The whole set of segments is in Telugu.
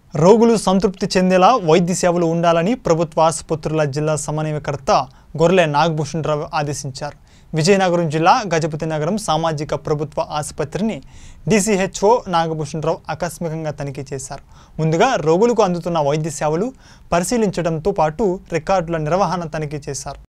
రోగులు సంతృప్తి చెందేలా వైద్య సేవలు ఉండాలని ప్రభుత్వ ఆసుపత్రుల జిల్లా సమన్వయకర్త గొర్రె నాగభూషణ్ రావు ఆదేశించారు విజయనగరం జిల్లా గజపతి నగరం సామాజిక ప్రభుత్వ ఆసుపత్రిని డీసీహెచ్ఓ నాగభూషణ్ రావు ఆకస్మికంగా తనిఖీ చేశారు ముందుగా రోగులకు అందుతున్న వైద్య సేవలు పరిశీలించడంతో పాటు రికార్డుల నిర్వహణ తనిఖీ చేశారు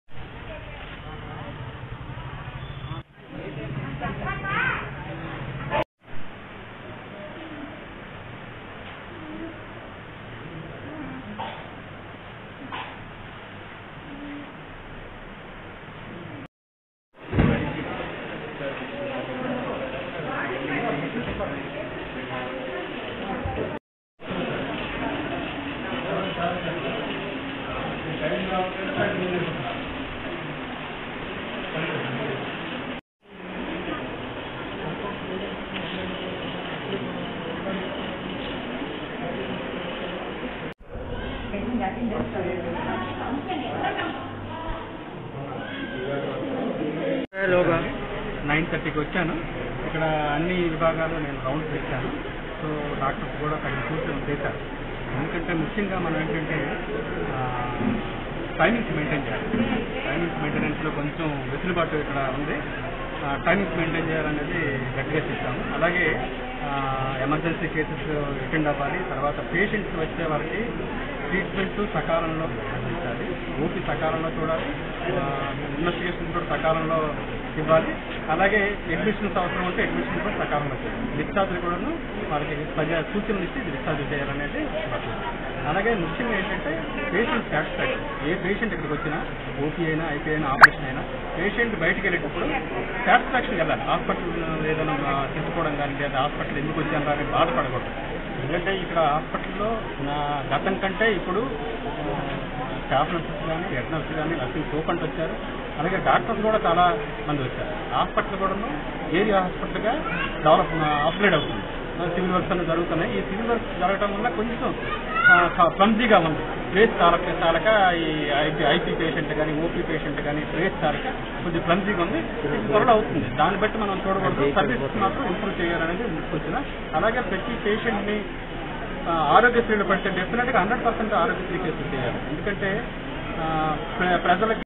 లోగా నైన్ థర్టీకి వచ్చాను ఇక్కడ అన్ని విభాగాలు నేను రౌండ్ పెట్టాను సో డాక్టర్స్ కూడా తగిన సూచనలు చేశారు ఎందుకంటే ముఖ్యంగా మనం ఏంటంటే టైమింగ్స్ మెయింటైన్ చేయాలి టైమింగ్స్ మెయింటెనెన్స్లో కొంచెం వెసులుబాటు ఇక్కడ ఉంది టైమింగ్స్ మెయింటైన్ చేయాలనేది గట్టిగా చేశాము అలాగే ఎమర్జెన్సీ కేసెస్ అటెండ్ అవ్వాలి తర్వాత పేషెంట్స్ వచ్చే వారికి ట్రీట్మెంట్ సకాలంలో అందించాలి ఓపీ సకాలంలో చూడాలి ఇన్వెస్టిగేషన్ కూడా సకాలంలో ఇవ్వాలి అలాగే అడ్మిషన్స్ అవసరం ఉంటే అడ్మిషన్ కూడా సకాలంలో చేయాలి డిశ్చార్జ్ కూడాను వాళ్ళకి తగిన సూచనలు ఇచ్చి డిశ్చార్జ్ చేయాలనేది పద్ధతి. అలాగే ముఖ్యంగా ఏంటంటే పేషెంట్ సాటిస్ఫాక్షన్ ఏ పేషెంట్ ఇక్కడికి వచ్చినా ఓపీ అయినా ఐపీ అయినా ఆపరేషన్ అయినా పేషెంట్ బయటికి వెళ్ళేటప్పుడు సాటిస్ఫాక్షన్ వెళ్ళాలి హాస్పిటల్ ఏదైనా తెచ్చుకోవడం కానీ లేదా హాస్పిటల్ ఎందుకు వచ్చాను అని బాధపడకూడదు ఎందుకంటే ఇక్కడ హాస్పిటల్లో నా గతం కంటే ఇప్పుడు స్టాఫ్ నర్సెస్ కానీ హెడ్ నర్స్ కానీ నర్సింగ్ సూపంట్ వచ్చారు అలాగే డాక్టర్స్ కూడా చాలా మంది వచ్చారు హాస్పిటల్ కూడాను ఏరియా హాస్పిటల్గా డెవలప్ అప్గ్రేడ్ అవుతుంది సివిల్ వర్క్స్ అన్ని జరుగుతున్నాయి ఈ సివిల్ వర్క్స్ జరగడం వల్ల కొంచెం క్లమ్జీగా ఉంది ప్లేస్ చాలక చాలక ఈ ఐపీ ఐపీ పేషెంట్ కానీ ఓపీ పేషెంట్ కానీ ప్లేస్ చాలక కొంచెం క్లమ్జీగా ఉంది ఇది త్వరలో అవుతుంది దాన్ని బట్టి మనం చూడకూడదు సర్వీసెస్ మాత్రం ఇంప్రూవ్ చేయాలనేది వచ్చిన అలాగే ప్రతి పేషెంట్ని ఆ, ఆరోగ్యశ్రీలో పెడితే డెఫినెట్గా హండ్రెడ్ పర్సెంట్ ఆరోగ్యశ్రీ కేసులు చేయాలి ఎందుకంటే ఆ, ప్ర- ప్రజలకి